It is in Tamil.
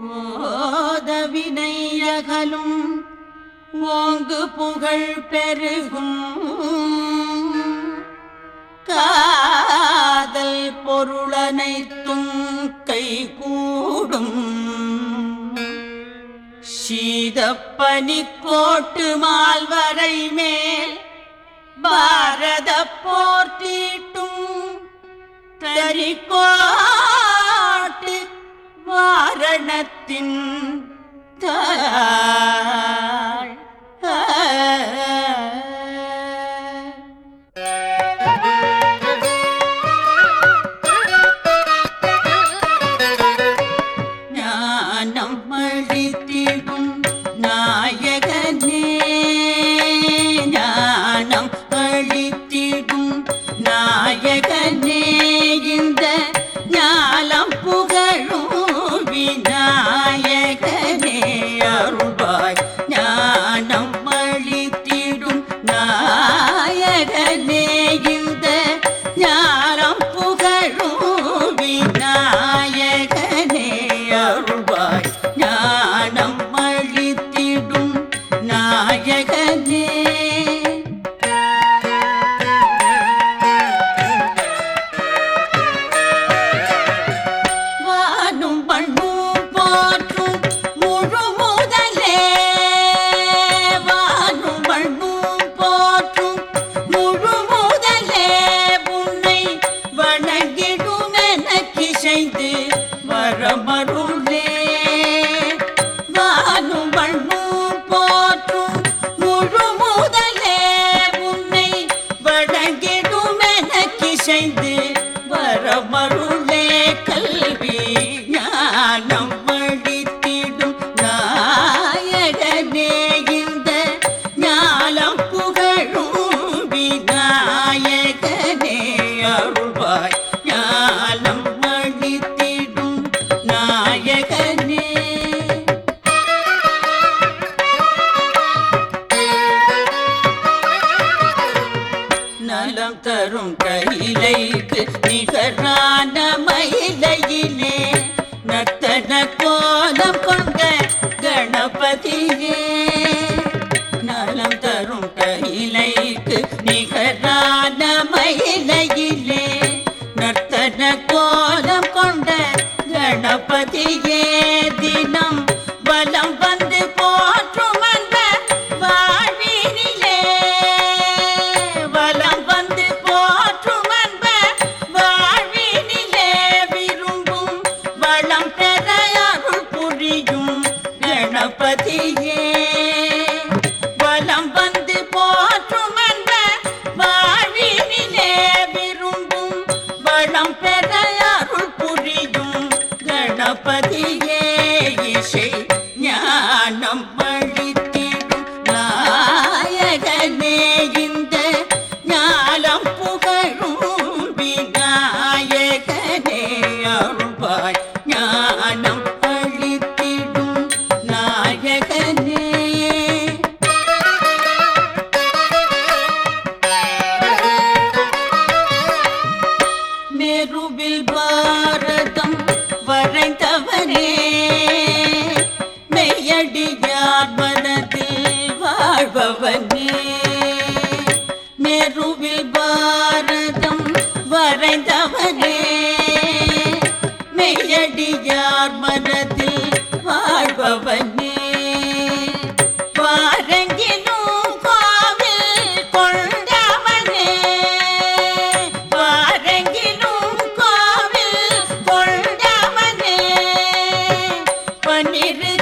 ஓதவினை அகலும் ஓங்கு புகழ் பெருகும் காதல் பொருளனைத்தும் கைகூடும் சீதப்பனி கோட்டு மால்வரை மேல் பாரத போர் தீட்டும் தரிக்கோட்டு வாரணத்தின் தாள் ஞானம் அழித்திடும் நாயகனே ஞானம் அழித்திடும் நாயகனே இந்த ஞாலம் புகழும் விநாயகனே அருள்வாய் ஞானம் அழித்திடும் நாயகனே இந்த ஞானம் புகழும் விநாயகனே அருள்வாய் ஞானம் அழித்திடும் நாயகனே வானும் பண்ணும் போற்றும் முழு முதலே வானும் பண்ணும் போற்றும் முழு முதலே உன்னை வணங்கிடும் எனக்கிசைந்து வரமருளே வானும் பண்ணும் போற்றும் முழு முதலே உன்னை வணங்கிடும் எனக்கிசைந்து வரமருளே கல்வி ஞானம் வழித்திடும் நாயகனே இந்த ஞானம் புகழும் விநாயகனே அருள்வாய் ஞானம் வழித்திடும் நாயகனே நலம் தரும் கையிலைக்கு நிகரான மயிலையிலே நர்த்தன கோலம் கொண்ட கணபதியே நலம் தரும் கையிலைக்கு நிகரான மயிலையிலே நர்த்தன கோலம் கொண்ட கணபதியே தினம் வலம் வந்து போற்றும் அந்த வாழ்வினிலே வலம் வந்து போற்றும் அன்ப வாழ்வினிலே விரும்பும் வளம் பெற அருள் புரியும் கணபதியே வலம் வந்து போற்றும் அன்ப வாழ்வினிலே விரும்பும் வளம் பெற அருள் புரியும் கணபதியே இசை ஞானம் வழித்திடும் நாயகனே இந்த ஞானம் புகழும் விநாயகனே அருள்வாய் ஞானம் அழித்திடும் நாயகனே மேருவில் பாரதம் வரைந்தவனே மெய்யடியார் மனதில் வாழ்பவனே மேருவில் பாரதம் வரைந்தவனே மெய்யடியார் மனதில் வாழ்பவனே பாரங்கினும் கோவில் கொண்டவனே பாரங்கினும் கோவில் கொண்டவனே பன்னிரு